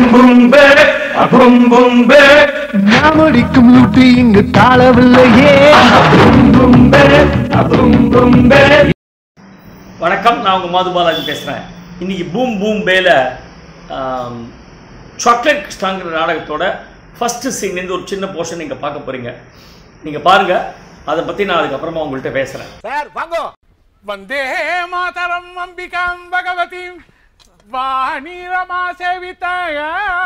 பும்பே அபும் பும்பே நாம் அடிக்கும் லூட்டு இங்கு தாளவில்லையே பும்பே அபும் பும்பே வணக்கம் நான் உங்கள் மது பாலாஜி பேசுகிறேன் இன்னைக்கு பூம் பூம் பேல சாக்லேட் கிருஷ்ணாங்கிற நாடகத்தோட ஃபஸ்ட்டு சீன்லேருந்து ஒரு சின்ன போர்ஷன் நீங்கள் பார்க்க போகிறீங்க நீங்கள் பாருங்கள் அதை பற்றி நான் அதுக்கப்புறமா உங்கள்கிட்ட பேசுகிறேன் சார் வாங்கோ வந்தே மாதரம் அம்பிகாம் பகவதீம் வாணிரமா சேவித்தாய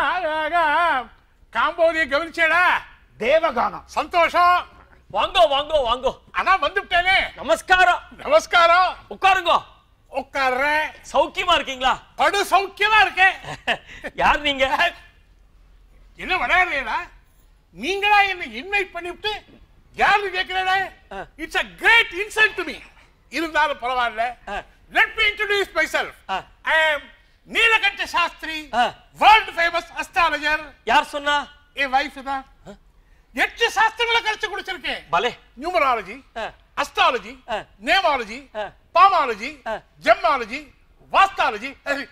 காம்போதிய கவனிச்சேடா தேவகானம் சந்தோஷம் வாங்கோ வாங்கோ வாங்கோ ஆனா வந்துட்டேனே நமஸ்காரம் நமஸ்காரம் உட்காருங்கோ உட்கார்றேன் சௌக்கியமா இருக்கீங்களா படு சௌக்கியமா இருக்கேன் யார் நீங்க என்ன விளையாடுறீங்களா நீங்களா என்ன இன்வைட் பண்ணிவிட்டு யாரு கேட்கிறேடா it's a great insult to me இருந்தாலும் பரவாயில்ல let me introduce myself ஆ. ஐ அம் நீலகண்ட சாஸ்திரி ஆ. வேர்ல்ட் ஃபேமஸ் அஸ்ட்ராலஜர் யார் சொன்னா என் வைஃப் தான் எட்டு சாஸ்திரங்களை கழிச்சு குடிச்சிருக்கேன் பலே நியூமராலஜி ஆ. அஸ்ட்ராலஜி ஆ. நேமாலஜி ஆ. பாமாலஜி ஆ. ஜெம்மாலஜி வாஸ்தாலஜி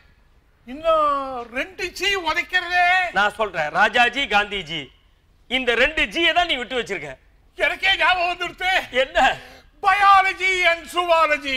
இன்னும் ரெண்டு ஜி உதைக்கிறதே நான் சொல்றேன் ராஜாஜி காந்திஜி இந்த ரெண்டு ஜியை தான் நீ விட்டு வச்சிருக்க எனக்கே ஞாபகம் வந்துடுத்து என்ன biology and zoology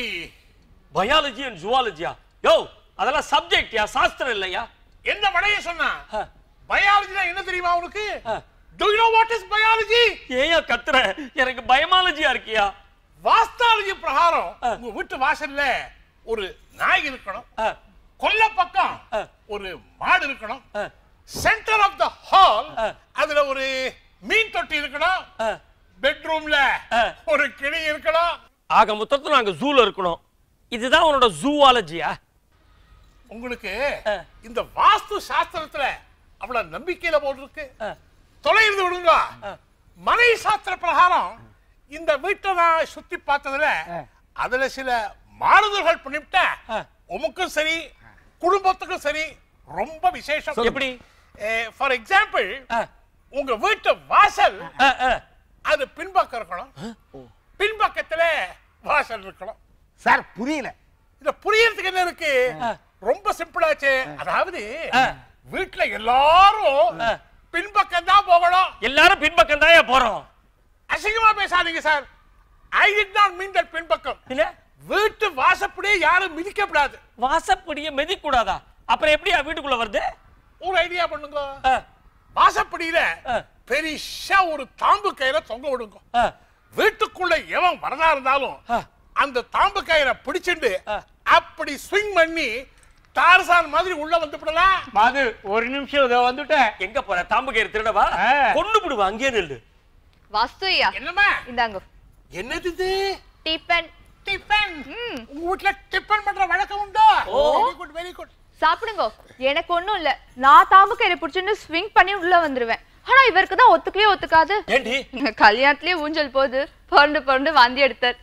biology and ஜுவாலஜியா யோ அதெல்லாம் சப்ஜெக்ட் யா சாஸ்திரம் இல்லையா என்ன மடைய சொன்னா ஆ. பயாலஜினா என்ன தெரியுமா உனக்கு ஆ. Do you know what is biology ஏயா கத்துற எனக்கு பயமாலஜியா இருக்கியா வாஸ்தாலஜி பிரகாரம் ஆ. உங்க வீட்டு வாசல்ல ஒரு நாய் இருக்கணும் ஆ, கொல்ல பக்கம் ஆ. ஒரு மாடு இருக்கணும் ஆ, சென்டர் ஆஃப் த ஹால் ஆ. அதுல ஒரு மீன் தொட்டி இருக்கணும் ஆ. பெட்ரூம்ல ஆ. ஒரு கிளி இருக்கணும் ஆக மொத்தத்துல நாங்க ஜூல இருக்கணும் இதுதான் உன்னோட ஜூவாலஜியா உங்களுக்கு ஆ. இந்த வாஸ்து சாஸ்திரத்துல அவ்வளவு நம்பிக்கையில போட்டிருக்கு ஆ. தொலைந்து விடுங்க ஆ. மனை சாஸ்திர பிரகாரம் இந்த வீட்டை நான் சுத்தி பார்த்ததுல அதுல சில மாறுதல்கள் பண்ணிவிட்டேன் ஆ. உமக்கும் சரி குடும்பத்துக்கும் சரி ரொம்ப விசேஷம் எப்படி ஃபார் எக்ஸாம்பிள் ஆ, உங்க வீட்டு வாசல் ஆ, ஆ. அது பின்பக்கம் இருக்கணும் பின்பக்கத்துல வாசல் இருக்கணும் சார் புரியல இத புரியறதுக்கு என்ன இருக்கு ஆ. ரொம்ப சிம்பிளாச்சு அதாவது ஆ. வீட்டுல எல்லாரும் ஆ. பின்பக்கம் தான் போகணும் எல்லாரும் பின்பக்கம் தான் போறோம் அசிங்கமா பேசாதீங்க sir I did not mean that பின்பக்கம் இல்ல வீட்டு வாசப்படியே யாரும் மிதிக்கப்படாது வாசப்படிய மெதிக்க கூடாதா அப்புறம் எப்படியா வீட்டுக்குள்ள வருது ஒரு ஐடியா பண்ணுங்க ஆ, வாசப்படியில ஆ. பெரிசா ஒரு தாம்பு கயிறை தொங்க விடுங்க ஆ, வீட்டுக்குள்ள எவன் வரதா இருந்தாலும் ஆ. அந்த தாம்பு கயிறை பிடிச்சிட்டு ஆ. அப்படி ஸ்விங் பண்ணி டார்சான் மாதிரி உள்ள வந்து விடலாம் மாது ஒரு நிமிஷம் இதோ வந்துட்டேன் எங்க போற தாம்பு கயிறு திருடவா ஆ. கொண்டு விடுவா அங்கேயே நில்லு வாஸ்து ஐயா என்னம்மா இந்தாங்க என்னது இது டிபன் டிஃபன் ம். உங்க வீட்ல டிஃபன் பண்ற வழக்கம் உண்டா oh. Very good very good சாப்பிடுங்க எனக்கு ஒண்ணும் இல்ல நான் தாம்பு கயிறை பிடிச்சுன்னு ஸ்விங் பண்ணி உள்ள வந்துருவேன் ஆனா இவருக்கு தான் ஒத்துக்கவே ஒத்துக்காது ஏண்டி கல்யாணத்திலேயே ஊஞ்சல் போகுது புரண்டு புரண்டு வாந்தி எடுத்தார்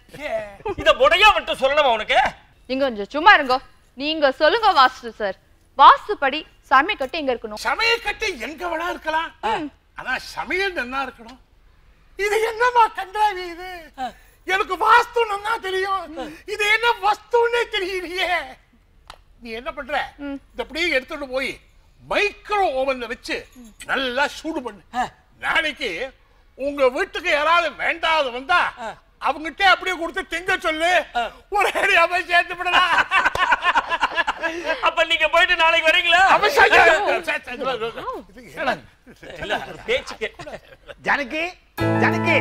இத முடையா மட்டும் சொல்லணுமா உனக்கு நீங்க கொஞ்சம் சும்மா இருங்க நீங்க சொல்லுங்க வாஸ்து சார் வாஸ்து படி சாமி கட்டு எங்க இருக்கணும் சமையல் கட்டு எங்க வேணா இருக்கலாம் ஆனா சமையல் நல்லா இருக்கணும் இது என்னமா கண்டாவி இது எனக்கு வாஸ்து நல்லா தெரியும் இது என்ன வஸ்துன்னே தெரியலையே நீ என்ன பண்ற இந்த அப்படியே எடுத்துட்டு போய் மைக்ரோ ஓவன்ல வச்சு நல்லா சூடு பண்ணு நாளைக்கு உங்க வீட்டுக்கு யாராவது வேண்டாத வந்தா அவங்கிட்ட அப்படியே கொடுத்து திங்க சொல்லு ஒரு அடியா போய் சேர்த்து விடலாம் அப்ப நீங்க போயிட்டு நாளைக்கு வரீங்களா அவசியம் இல்ல பேச்சுக்கு ஜானகி ஜானகி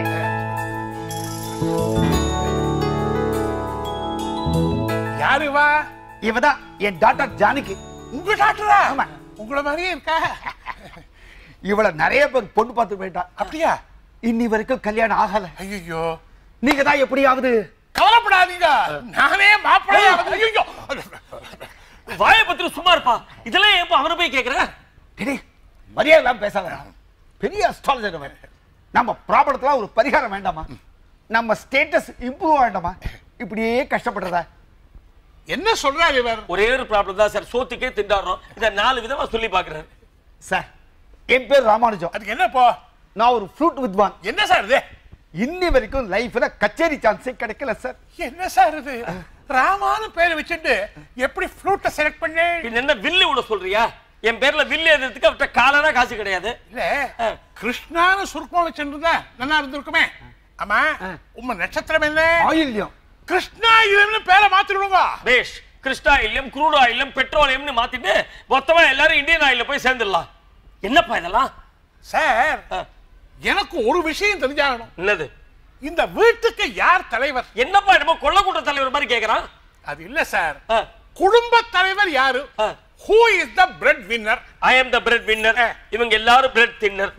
யாரு வா இவதான் என் டாக்டர் ஜானகி உங்க டாக்டரா ஆமா. உங்கள மாதிரியே இருக்கா இவள நிறைய பேர் பொண்ணு பார்த்து போயிட்டா அப்படியா இன்னி வரைக்கும் கல்யாணம் ஆகல ஐயோ நீங்க தான் எப்படியாவது கவலைப்படாதீங்க நானே மாப்பிள்ளையா ஐயோ வாய பத்திரம் சும்மா இருப்பா இதெல்லாம் ஏன் அவனை போய் கேக்குற டேய், மரியாதை இல்லாம பேசாத பெரிய அஸ்ட்ராலஜர் அவன் நம்ம ப்ராப்ளத்துல ஒரு பரிகாரம் வேண்டாமா நம்ம ஸ்டேட்டஸ் இம்ப்ரூவ் வேண்டாமா இப்படியே கஷ்டப்படுறதா என்ன சொல்றாரு இவர் ஒரே ஒரு ப்ராப்ளம் தான் சார் சோத்துக்கே திண்டாடுறோம் இத நாலு விதமா சொல்லி பாக்குறாரு சார் என் பேர் ராமானுஜம் அதுக்கு என்ன இப்போ நான் ஒரு ஃப்ளூட் வித்வான் என்ன சார் இது இன்னி வரைக்கும் லைஃப்ல கச்சேரி சான்ஸே கிடைக்கல சார் என்ன சார் இது ராமான்னு பேர் வச்சுட்டு எப்படி ஃப்ளூட்டை செலக்ட் பண்ணி பின்ன என்ன வில்லு விட சொல்றியா என் பேர்ல வில் எழுதுறதுக்கு அவர்கிட்ட காலனா காசு கிடையாது இல்ல கிருஷ்ணான்னு சுருக்கம் வச்சிருந்தா நல்லா இருந்திருக்குமே ஆமா உம்ம நட்சத்திரம் என்ன ஆயில்யம் கிருஷ்ணா இல்லைன்னு பேரை மாத்திடுவாங்க பேஷ் கிருஷ்ணா ஆயிலும் குரூட் ஆயிலும் பெட்ரோலியம்னு மாத்திட்டு மொத்தமா எல்லாரும் இந்தியன் ஆயில போய் சேர்ந்துடலாம் என்னப்பா இதெல்லாம் சார் ஆ. எனக்கு ஒரு விஷயம் தெரிஞ்சாகணும் என்னது இந்த வீட்டுக்கு யார் தலைவர் என்னப்பா என்னமோ கொள்ள கூட்ட தலைவர் மாதிரி கேக்குறான் அது இல்ல சார் ஆ. குடும்ப தலைவர் யாரு ஆ. Who is the breadwinner I am the breadwinner இவங்க எல்லாரும் பிரெட் தின்னர்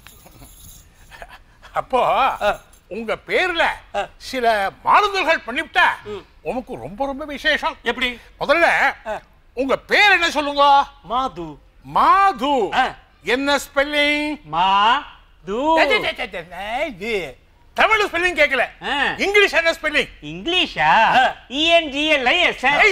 அப்போ உங்க பேர்ல சில மாறுதல்கள் பண்ணிவிட்டா உனக்கு ரொம்ப ரொம்ப விசேஷம் எப்படி முதல்ல உங்க பேர் என்ன சொல்லுங்க மாது மாது ஆ. என்ன ஸ்பெல்லிங் மா து இது தமிழ் ஸ்பெல்லிங் கேட்கல ஆ. இங்கிலீஷ் என்ன ஸ்பெல்லிங் இங்கிலீஷா இஎன்ஜிஎல்ஐ சார்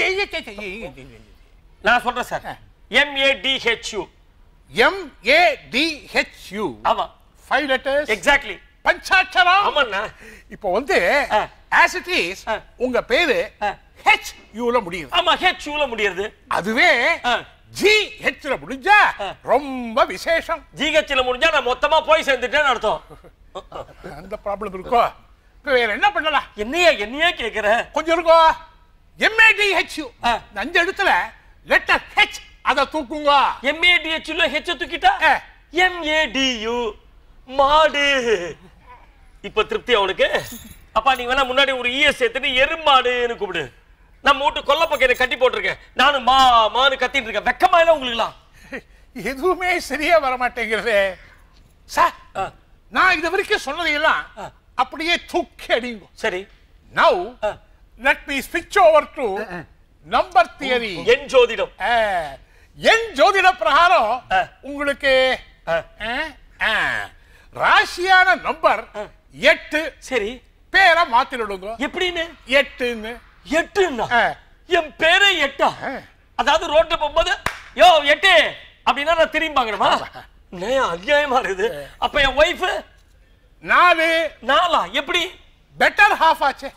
நான் சொல்றேன் sir M A D H U M A D H U ஆமா ஃபைவ் லெட்டர்ஸ் எக்ஸாக்ட்லி பஞ்சாட்சரம் ஆமாண்ணா இப்போ வந்து ஆ. as it is ஆ. உங்க பேரு ஆ. ஹெச் யூல முடியுது ஆமா ஹெச் யூல முடியுது அதுவே ஆ. ஜி ஹெச்ல முடிஞ்சா ஆ. ரொம்ப விசேஷம் ஜிஹெச்ல முடிஞ்சா நான் மொத்தமா போய் சேர்ந்துட்டேன்னு அர்த்தம் அந்த ப்ராப்ளம் இருக்கோ இப்போ வேற என்ன பண்ணலாம் என்னையா என்னையா கேக்குற கொஞ்சம் இருக்கோ எம்ஏடி ஹெச் யூ ஆ. அஞ்சு இடத்துல லெட்டர் ஹெச் அத தூக்குங்க எம்ஏடிஹெச்ல ஹெச் தூக்கிட்டா ஆ. எம்ஏடியு மாடு இப்ப திருப்தி அவனுக்கு அப்பா நீ வேணா முன்னாடி ஒரு ஈஎஸ் சேர்த்துட்டு எருமாடுன்னு கூப்பிடு நம்ம வீட்டு கொல்ல பக்கம் கட்டி போட்டிருக்கேன் நானும் மா மான்னு கத்திட்டு இருக்கேன் வெக்கமா இல்ல உங்களுக்குலாம் எதுவுமே சரியா வர மாட்டேங்கிறது சார் ஆ. நான் இது வரைக்கும் சொன்னதையெல்லாம் ஆ. அப்படியே தூக்கி அடிங்க சரி நவ் ஆ. லெட் மீ ஸ்விட்ச் ஓவர் டு நம்பர் தியரி என் ஜோதிடம் என் ஜோதிட பிரகாரம் ஆ. உங்களுக்கு ஆ. ஆ, ஆ, ராசியான நம்பர் எட்டு சரி பேரை மாத்திடுங்க எப்படின்னு எட்டுன்னு எட்டுன்னா ஆ. என் பேரே எட்டா ஆ. அதாவது ரோட்ல போகும்போது யோ எட்டு அப்படின்னா நான் திரும்பி பாக்கணுமா ஏன் அநியாயமா இருக்குது அப்ப என் ஒய்ஃப் நாலு நாளா எப்படி பெட்டர் ஹாஃப் ஆச்சு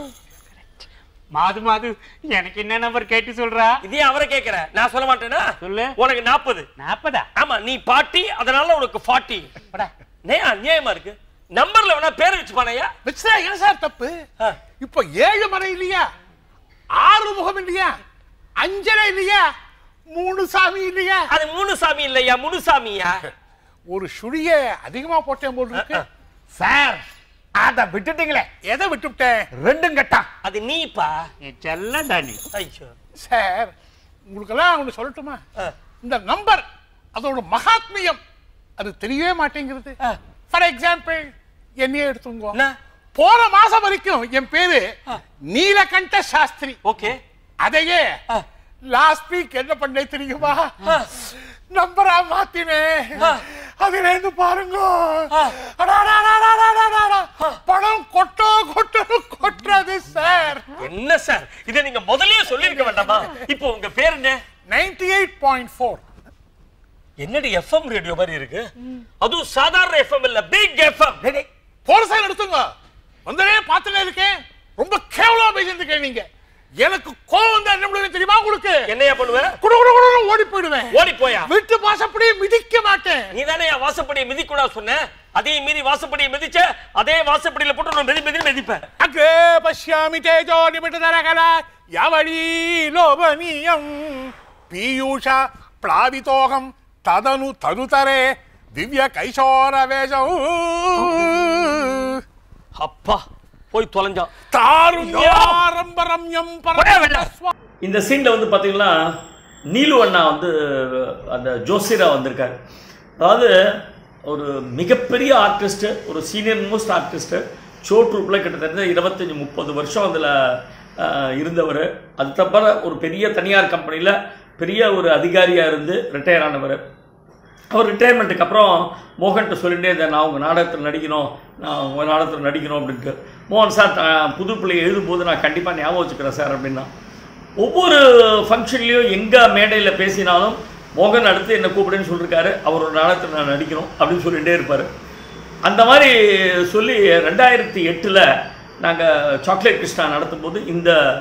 மாது மாது எனக்கு என்ன நம்பர் கேட்டு சொல்றா இதே அவரை கேக்குற நான் சொல்ல மாட்டேனா சொல்லு. உனக்கு நாற்பது நாற்பதா ஆமா நீ பாட்டி அதனால உனக்கு ஃபார்ட்டி படா நே அநியாயமா இருக்கு நம்பர்ல வேணா பேர் வச்சு பானையா வச்சா என்ன சார் தப்பு ஆ. இப்போ ஏழு மறை இல்லையா ஆறு முகம் இல்லையா அஞ்சரை இல்லையா மூணு சாமி இல்லையா அது மூணு சாமி இல்லையா முனு சாமியா ஒரு சுழிய அதிகமா போட்டேன் போல் இருக்கு சார் அத விட்டுட்டீங்களே எதை விட்டுவிட்டேன் ரெண்டும் கட்டா அது நீப்பா என் செல்ல தானி ஐயோ சார் உங்களுக்கெல்லாம் ஒன்று சொல்லட்டுமா ஆ. இந்த நம்பர் அதோட மகாத்மியம் அது தெரியவே மாட்டேங்கிறது ஆ. ஃபார் எக்ஸாம்பிள் என்னையே எடுத்துங்க என்ன போன மாசம் வரைக்கும் என் பேரு நீலகண்ட சாஸ்திரி ஓகே அதையே ஆ. லாஸ்ட் வீக் என்ன பண்ணே தெரியுமா ஆ. நம்பரா மாத்தினேன் ஆ. அதுல இருந்து பாருங்க ஆ. அடா, அடா, அடா, அடா, அடா, அடா, அடா. பணம் கொட்டோ கொட்டோ கொட்டுறது சார் என்ன சார் இதை நீங்க முதல்லயே சொல்லியிருக்க வேண்டாமா இப்போ உங்க பேர் என்ன நைன்டி எயிட் பாயிண்ட் ஃபோர் என்னடி எஃப்எம் ரேடியோ மாதிரி இருக்கு அதுவும் சாதாரண எஃப்எம் இல்ல பிக் எஃப்எம் போலீஸா எடுத்துங்க வந்தனே பார்த்துட்டே இருக்கேன் ரொம்ப கேவலமா பேசிட்டு நீங்க எனக்கு கோவம் வந்தா என்ன பண்ணுவேன் தெரியுமா உங்களுக்கு என்னையா பண்ணுவ குடு குடு குடு ஓடி போயிடுவேன் ஓடி போயா வீட்டு வாசப்படியே மிதிக்க மாட்டேன் நீ தானே என் வாசப்படியை மிதிக்கூடாது சொன்ன அதே மீறி வாசப்படியை மிதிச்ச அதே வாசப்படியில போட்டு நான் மிதி மிதி மிதிப்பேன் அக்ரே பஷ்யாமி தேஜோ நிமிடதரகல யவழி லோபனீயம் பீயூஷ பிளாவிதோகம் ததனு தனுதரே திவ்ய கைசோர வேஷம் அப்பா போய் தொலைஞ்சான் தாருண்யாரம்பரம்யம் போடா வெளில. பரம இந்த சீன்ல வந்து பாத்தீங்கன்னா நீலு அண்ணா வந்து அந்த ஜோசியரா வந்திருக்காரு அதாவது ஒரு மிகப்பெரிய ஆர்டிஸ்ட் ஒரு சீனியர் மோஸ்ட் ஆர்டிஸ்ட் ஷோ ட்ரூப்ல கிட்டத்தட்ட இருபத்தஞ்சி முப்பது வருஷம் அதில் இருந்தவர் அது தவிர ஒரு பெரிய தனியார் கம்பெனியில் பெரிய ஒரு அதிகாரியாக இருந்து ரிட்டையர் ஆனவர் அவர் ரிட்டையர்மெண்ட்டுக்கு அப்புறம் மோகன்கிட்ட சொல்லிட்டே இருந்தேன் நான் உங்கள் நாடகத்தில் நடிக்கணும் நான் உங்கள் நாடகத்தில் நடிக்கணும் அப்படின்ட்டு மோகன் சார் த- புது பிள்ளை எழுதும்போது நான் கண்டிப்பாக ஞாபகம் வச்சுக்கிறேன் சார் அப்படின்னா ஒவ்வொரு ஃபங்க்ஷன்லேயும் எங்கே மேடையில் பேசினாலும் மோகன் அடுத்து என்னை கூப்பிடுன்னு சொல்லியிருக்காரு அவரோட நாடகத்தில் நான் நடிக்கணும் அப்படின்னு சொல்லிகிட்டே இருப்பார் அந்த மாதிரி சொல்லி ரெண்டாயிரத்தி எட்டில் நாங்கள் சாக்லேட் கிருஷ்ணா நடத்தும்போது இந்த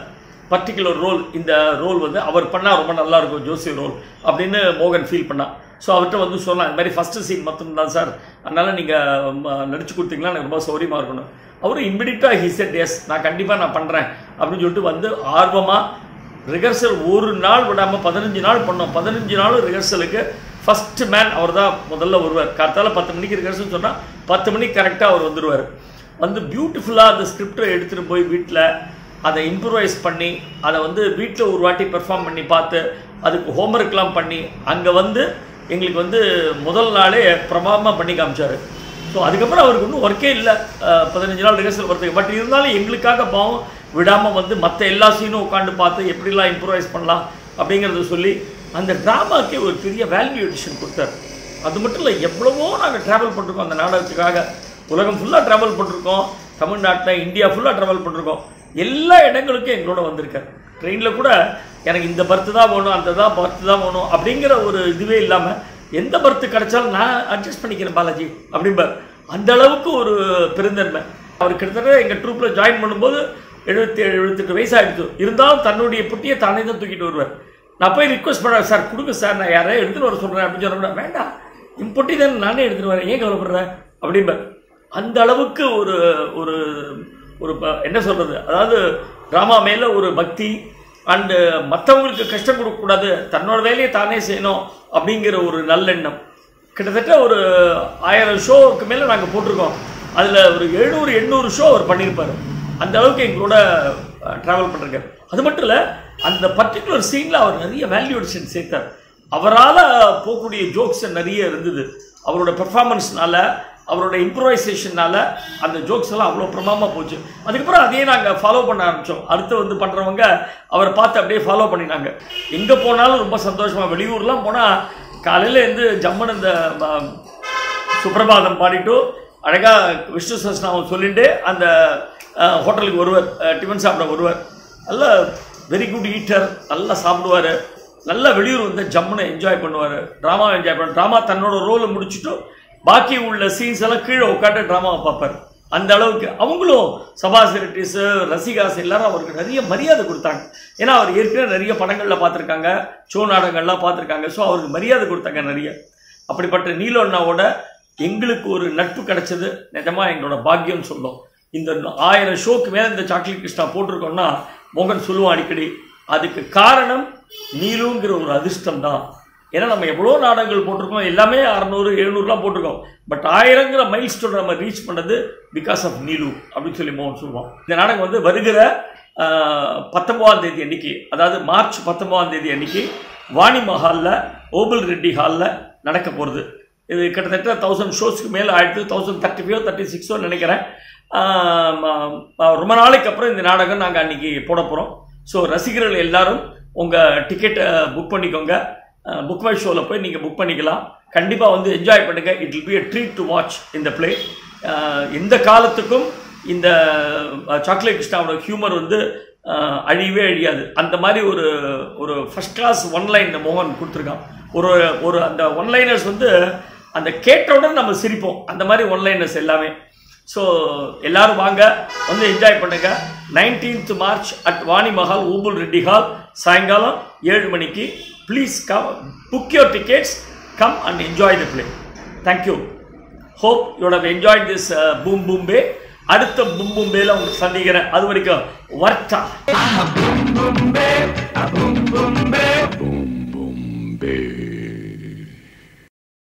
பர்டிகுலர் ரோல் இந்த ரோல் வந்து அவர் பண்ணால் ரொம்ப நல்லா இருக்கும் ஜோசி ரோல் அப்படின்னு மோகன் ஃபீல் பண்ணா ஸோ அவர்கிட்ட வந்து சொன்னான் இந்த மாதிரி ஃபஸ்ட்டு சீன் மட்டும் தான் சார் அதனால் நீங்கள் நடிச்சு கொடுத்தீங்களா எனக்கு ரொம்ப சௌரியமாக இருக்கணும் அவரும் இம்மிடியட்டாக ஹி செட் எஸ் நான் கண்டிப்பாக நான் பண்ணுறேன் அப்படின்னு சொல்லிட்டு வந்து ஆர்வமாக ரிஹர்சல் ஒரு நாள் விடாமல் பதினஞ்சு நாள் பண்ணோம் பதினஞ்சு நாள் ரிஹர்சலுக்கு ஃபஸ்ட்டு மேன் அவர் தான் முதல்ல வருவார் கார்த்தால பத்து மணிக்கு ரிஹர்சல் சொன்னால் பத்து மணிக்கு கரெக்டாக அவர் வந்துடுவார் வந்து பியூட்டிஃபுல்லாக அந்த ஸ்கிரிப்டை எடுத்துகிட்டு போய் வீட்டில் அதை இம்ப்ரூவைஸ் பண்ணி அதை வந்து வீட்டில் ஒரு வாட்டி பெர்ஃபார்ம் பண்ணி பார்த்து அதுக்கு ஹோம்ஒர்க்லாம் பண்ணி அங்கே வந்து எங்களுக்கு வந்து முதல் நாளே பிரமாதமாக பண்ணி காமிச்சார் ஸோ அதுக்கப்புறம் அவருக்கு ஒன்றும் ஒர்க்கே இல்லை பதினஞ்சு நாள் ரிஹர்சல் வரதுக்கு பட் இருந்தாலும் எங்களுக்காக பாவம் விடாமல் வந்து மற்ற எல்லா சீனும் உட்காந்து பார்த்து எப்படிலாம் இம்ப்ரூவைஸ் பண்ணலாம் அப்படிங்கிறத சொல்லி அந்த ட்ராமாக்கே ஒரு பெரிய வேல்யூ எடிஷன் கொடுத்தாரு அது மட்டும் இல்லை எவ்வளவோ நாங்கள் ட்ராவல் பண்ணிருக்கோம் அந்த நாடகத்துக்காக உலகம் ஃபுல்லாக ட்ராவல் பண்ணிருக்கோம் தமிழ்நாட்டில் இந்தியா ஃபுல்லாக ட்ராவல் பண்ணிருக்கோம் எல்லா இடங்களுக்கும் எங்களோட வந்திருக்காரு ட்ரெயினில் கூட எனக்கு இந்த பர்த்து தான் வேணும் அந்த தான் பர்த்து தான் வேணும் அப்படிங்கிற ஒரு இதுவே இல்லாமல் எந்த பர்த்து கிடைச்சாலும் நான் அட்ஜஸ்ட் பண்ணிக்கிறேன் பாலாஜி அப்படிம்பார் அந்த அளவுக்கு ஒரு பெருந்தன்மை அவர் கிட்டத்தட்ட எங்கள் ட்ரூப்பில் ஜாயின் பண்ணும்போது எழுபத்தி ஏழு எழுபத்தெட்டு வயசு ஆயிடுச்சு இருந்தாலும் தன்னுடைய புட்டியை தானே தான் தூக்கிட்டு வருவார் நான் போய் ரிக்வஸ்ட் பண்ணுறேன் சார் கொடுங்க சார் நான் யாரையும் எடுத்துகிட்டு வர சொல்கிறேன் அப்படின்னு சொன்னேன் வேண்டாம் என் பொட்டி தானே நானே எடுத்துகிட்டு வரேன் ஏன் கவலைப்படுறேன் அப்படிம்பார் அந்த அளவுக்கு ஒரு ஒரு ஒரு ப- என்ன சொல்கிறது அதாவது ட்ராமா மேலே ஒரு பக்தி அண்டு மற்றவங்களுக்கு கஷ்டம் கொடுக்கக்கூடாது தன்னோட வேலையை தானே செய்யணும் அப்படிங்கிற ஒரு நல்லெண்ணம் கிட்டத்தட்ட ஒரு ஆயிரம் ஷோவுக்கு மேலே நாங்கள் போட்டிருக்கோம் அதில் ஒரு எழுநூறு எண்ணூறு ஷோ அவர் பண்ணியிருப்பார் அந்த அளவுக்கு எங்களோட ட்ராவல் பண்ணிருக்காரு அது மட்டும் இல்லை அந்த பர்டிகுலர் சீனில் அவர் நிறைய வேல்யூடேஷன் சேர்த்தார் அவரால் போகக்கூடிய ஜோக்ஸ் நிறைய இருந்தது அவரோட பெர்ஃபார்மன்ஸ்னால அவரோட இம்ப்ரூவைசேஷனால அந்த ஜோக்ஸ் எல்லாம் அவ்வளோ பிரமாதமாக போச்சு அதுக்கப்புறம் அதையே நாங்கள் ஃபாலோ பண்ண ஆரம்பித்தோம் அடுத்து வந்து பண்ணுறவங்க அவரை பார்த்து அப்படியே ஃபாலோ பண்ணினாங்க எங்கே போனாலும் ரொம்ப சந்தோஷமாக வெளியூர்லாம் போனால் காலையில் இருந்து ஜம்முன்னு இந்த ம- சுப்பிரபாதம் பாடிட்டு அழகாக விஷ்ணு சஸ்நாமம் சொல்லிட்டு அந்த அஹ், ஹோட்டலுக்கு வருவார் அஹ், டிஃபன் சாப்பிட வருவார் நல்ல வெரி குட் ஈட்டர் நல்லா சாப்பிடுவார் நல்லா வெளியூர் வந்து ஜம்முன்னு என்ஜாய் பண்ணுவார் ட்ராமா என்ஜாய் பண்ண ட்ராமா தன்னோட ரோலை முடிச்சுட்டு பாக்கி உள்ள சீன்ஸ் எல்லாம் கீழே உட்காந்து ட்ராமாவை பார்ப்பார் அந்த அளவுக்கு அவங்களும் சபா செலிட்டிஸ் ரசிகாஸ் எல்லாரும் அவருக்கு நிறைய மரியாதை கொடுத்தாங்க ஏன்னா அவர் ஏற்கனவே நிறைய படங்களில் பார்த்துருக்காங்க ஷோ நாடகங்கள்லாம் பார்த்துருக்காங்க ஸோ அவருக்கு மரியாதை கொடுத்தாங்க நிறைய அப்படிப்பட்ட நீலோ அண்ணாவோட எங்களுக்கு ஒரு நட்பு கிடைச்சது நிஜமா எங்களோட பாக்கியம்னு சொல்லும் இந்த ஆயிரம் ஷோக்கு மேலே இந்த சாக்லேட் கிருஷ்ணா போட்டிருக்கோம்னா மோகன் சொல்லுவான் அடிக்கடி அதுக்கு காரணம் நீலுங்கிற ஒரு அதிர்ஷ்டம் தான் ஏன்னா நம்ம எவ்வளோ நாடகங்கள் போட்டிருக்கோம் எல்லாமே அறநூறு எழுநூறுலாம் போட்டிருக்கோம் பட் ஆயிரங்கிற மைல் ஸ்டோன் நம்ம ரீச் பண்ணது பிகாஸ் ஆஃப் நீலு அப்படின்னு சொல்லி மோகன் சொல்லுவான் இந்த நாடகம் வந்து வருகிற பத்தொன்பதாம் தேதி அன்னைக்கு அதாவது மார்ச் பத்தொன்பதாம் தேதி அன்னைக்கு வாணி மஹாலில் ஓபல் ரெட்டி ஹாலில் நடக்க போகிறது இது கிட்டத்தட்ட தௌசண்ட் ஷோஸ்க்கு மேலே ஆயிடுத்து தௌசண்ட் தேர்ட்டி ஃபைவோ தேர்ட்டி சிக்ஸோ நினைக்கிறேன் ஆம், ஆம், ரொம்ப நாளைக்கு அப்புறம் இந்த நாடகம் நாங்கள் அன்னைக்கு போட போகிறோம் ஸோ ரசிகர்கள் எல்லாரும் உங்கள் டிக்கெட்டை புக் பண்ணிக்கோங்க புக் மை ஷோவில் போய் நீங்கள் புக் பண்ணிக்கலாம் கண்டிப்பாக வந்து என்ஜாய் பண்ணுங்கள் it will be a treat to watch இந்த பிளே எந்த காலத்துக்கும் இந்த சாக்லேட் கிருஷ்ணாவோட ஹியூமர் வந்து அஹ், அழியவே அழியாது அந்த மாதிரி ஒரு ஒரு ஃபர்ஸ்ட் கிளாஸ் ஒன்லைன் இந்த மோகன் கொடுத்துருக்கான் ஒரு ஒரு அந்த ஒன்லைனர்ஸ் வந்து அந்த கேட்டவுடன் நம்ம சிரிப்போம் அந்த மாதிரி ஒன்லைனர்ஸ் எல்லாமே ஸோ எல்லாரும் வாங்க வந்து என்ஜாய் பண்ணுங்க nineteenth March at Vani Mahal Obul Reddy hall சாயங்காலம் ஏழு மணிக்கு please come book your tickets come and enjoy the play thank you hope you'd have enjoy this பூம் பூம் பே அடுத்த பூம் பூம் பேல உங்களுக்கு சந்திக்கிறேன் அது வரைக்கும் வர்த்தா boom boom babe, a boom boom babe. boom boom babe